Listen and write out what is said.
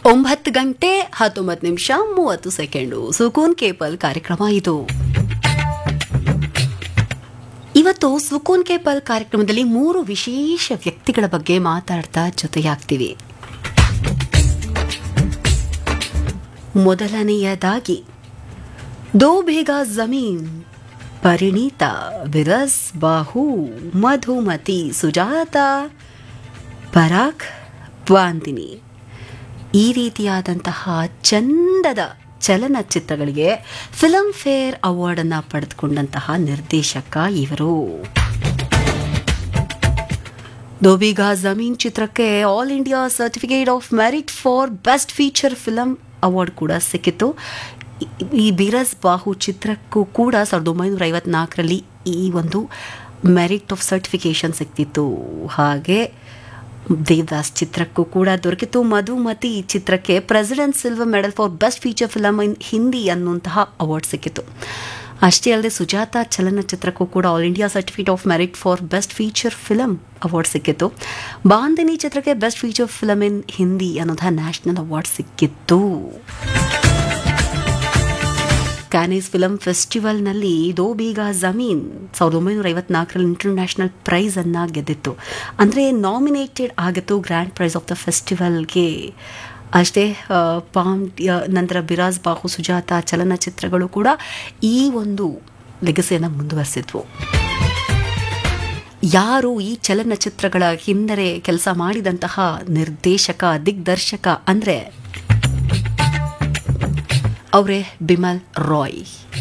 ಒಂಬತ್ತು ಗಂಟೆ ಹತ್ತೊಂಬತ್ತು ನಿಮಿಷ ಮೂವತ್ತು ಸೆಕೆಂಡು ಸುಕೂನ್ ಕೇಪಲ್ ಕಾರ್ಯಕ್ರಮ ಇದು ಇವತ್ತು ಸುಕೂನ್ ಕೇಪಲ್ ಕಾರ್ಯಕ್ರಮದಲ್ಲಿ ಮೂರು ವಿಶೇಷ ವ್ಯಕ್ತಿಗಳ ಬಗ್ಗೆ ಮಾತಾಡ್ತಾ ಜೊತೆಯಾಗ್ತೀವಿ ಮೊದಲನೆಯದಾಗಿ ದೋ ಬೇಗ ಜಮೀನ್ ಪರಿಣೀತ ವಿರಸ್ ಬಾಹು ಮಧುಮತಿ ಸುಜಾತ ಪರಾಕ್ ಬಾಂದಿನಿ ಈ ರೀತಿಯಾದಂತಹ ಚಂದದ ಚಲನಚಿತ್ರಗಳಿಗೆ ಫಿಲಂ ಫೇರ್ ಅವಾರ್ಡ್ ಅನ್ನ ಪಡೆದುಕೊಂಡಂತಹ ನಿರ್ದೇಶಕ ಇವರು ದೋಬಿಗಾ ಜಮೀನ್ ಚಿತ್ರಕ್ಕೆ all India certificate of merit for best feature film award ಕೂಡ ಸಿಕ್ಕಿತ್ತು ಈ- ಈ ಬೀರಸ್ ಬಾಹು ಚಿತ್ರಕ್ಕೂ ಕೂಡ ಸಾವಿರದ ಒಂಬೈನೂರ ಐವತ್ನಾಲ್ಕರಲ್ಲಿ ಈ ಒಂದು ಮೆರಿಟ್ ಆಫ್ ಸರ್ಟಿಫಿಕೇಶನ್ ಸಿಕ್ತಿತ್ತು ಹಾಗೆ ದೇವದಾಸ್ ಚಿತ್ರಕ್ಕೂ ಕೂಡ ದೊರಕಿತು ಮಧುಮತಿ ಚಿತ್ರಕ್ಕೆ president silver medal for best feature film in Hindi ಅನ್ನುವಂತಹ ಅವಾರ್ಡ್ ಸಿಕ್ಕಿತು ಅಷ್ಟೇ ಅಲ್ಲದೆ ಸುಜಾತ ಚಲನಚಿತ್ರಕ್ಕೂ ಕೂಡ All India certificate of merit for best feature film award ಸಿಕ್ಕಿತ್ತು ಬಾಂದಿನಿ ಚಿತ್ರಕ್ಕೆ best feature film in Hindi ಅನ್ನೋದ ನ್ಯಾಷನಲ್ ಅವಾರ್ಡ್ ಸಿಕ್ಕಿತ್ತು ಕ್ಯಾನೀಸ್ ಫಿಲಂ ಫೆಸ್ಟಿವಲ್ನಲ್ಲಿ ದೋ ಬೀಗ ಜಮೀನ್ ಸಾವಿರದ ಒಂಬೈನೂರ ಐವತ್ನಾಲ್ಕರಲ್ಲಿ ಇಂಟರ್ನ್ಯಾಷನಲ್ ಪ್ರೈಸ್ ಅನ್ನ ಗೆದ್ದಿತ್ತು ಅಂದರೆ ನಾಮಿನೇಟೆಡ್ ಆಗಿತ್ತು ಗ್ರ್ಯಾಂಡ್ ಪ್ರೈಸ್ ಆಫ್ ದ ಫೆಸ್ಟಿವಲ್ಗೆ ಅಷ್ಟೇ ಆ, ಪಾಮ್ ಆ, ನಂತರ ಬಿರಾಜ್ ಬಾಹು ಸುಜಾತ ಚಲನಚಿತ್ರಗಳು ಕೂಡ ಈ ಒಂದು ಲೆಗಸಿಯನ್ನು ಮುಂದುವರೆಸಿದ್ವು ಯಾರು ಈ ಚಲನಚಿತ್ರಗಳ ಹಿನ್ನಡೆ ಕೆಲಸ ಮಾಡಿದಂತಹ ನಿರ್ದೇಶಕ ದಿಗ್ದರ್ಶಕ ಅಂದರೆ ಅವರೇ ಬಿಮಲ್ ರಾಯ್